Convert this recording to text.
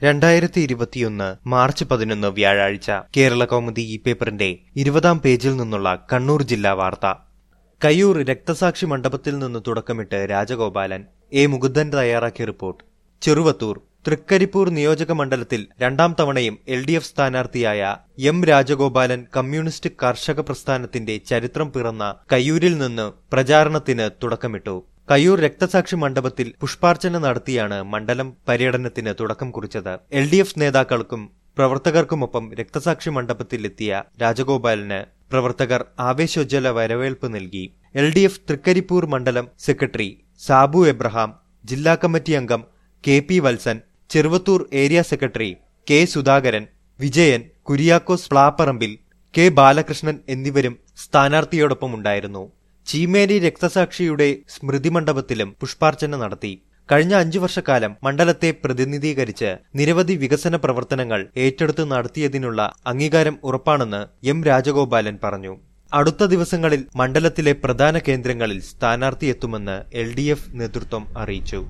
രണ്ടായിരത്തി ഇരുപത്തിയൊന്ന് മാർച്ച് പതിനൊന്ന് വ്യാഴാഴ്ച കേരള കൗമുദി ഈ പേപ്പറിന്റെ ഇരുപതാം പേജിൽ നിന്നുള്ള കണ്ണൂർ ജില്ലാ വാർത്ത കയ്യൂർ രക്തസാക്ഷി മണ്ഡപത്തിൽ നിന്ന് തുടക്കമിട്ട് രാജഗോപാലൻ എ മുകുന്ദൻ തയ്യാറാക്കിയ റിപ്പോർട്ട് ചെറുവത്തൂർ തൃക്കരിപ്പൂർ നിയോജക മണ്ഡലത്തിൽ രണ്ടാം തവണയും എൽ ഡി എഫ് സ്ഥാനാർത്ഥിയായ എം രാജഗോപാലൻ കമ്മ്യൂണിസ്റ്റ് കർഷക പ്രസ്ഥാനത്തിന്റെ ചരിത്രം പിറന്ന കയ്യൂരിൽ നിന്ന് പ്രചാരണത്തിന് തുടക്കമിട്ടു കയ്യൂർ രക്തസാക്ഷി മണ്ഡപത്തിൽ പുഷ്പാർച്ചന നടത്തിയാണ് മണ്ഡലം പര്യടനത്തിന് തുടക്കം കുറിച്ചത് എൽ ഡി എഫ് നേതാക്കൾക്കും പ്രവർത്തകർക്കുമൊപ്പം രക്തസാക്ഷി മണ്ഡപത്തിലെത്തിയ രാജഗോപാലന് പ്രവർത്തകർ ആവേശോജ്വല വരവേൽപ്പ് നൽകി എൽ ഡി എഫ് തൃക്കരിപ്പൂർ മണ്ഡലം സെക്രട്ടറി സാബു എബ്രഹാം ജില്ലാ കമ്മിറ്റി അംഗം K P Valsan Cheruvathur area secretary K Sudhakaran Vijayan Kuriakose Plapparambil K Balakrishnan എന്നിവരും സ്ഥാനാർത്ഥിയോടൊപ്പം ഉണ്ടായിരുന്നു ചീമേരി രക്തസാക്ഷിയുടെ സ്മൃതി മണ്ഡപത്തിലും പുഷ്പാർച്ചന നടത്തി കഴിഞ്ഞ അഞ്ചു വർഷക്കാലം മണ്ഡലത്തെ പ്രതിനിധീകരിച്ച് നിരവധി വികസന പ്രവർത്തനങ്ങൾ ഏറ്റെടുത്ത് നടത്തിയതിനുള്ള അംഗീകാരം ഉറപ്പാണെന്ന് എം രാജഗോപാലൻ പറഞ്ഞു അടുത്ത ദിവസങ്ങളിൽ മണ്ഡലത്തിലെ പ്രധാന കേന്ദ്രങ്ങളിൽ സ്ഥാനാർത്ഥിയെത്തുമെന്ന് എൽ ഡി എഫ് നേതൃത്വം അറിയിച്ചു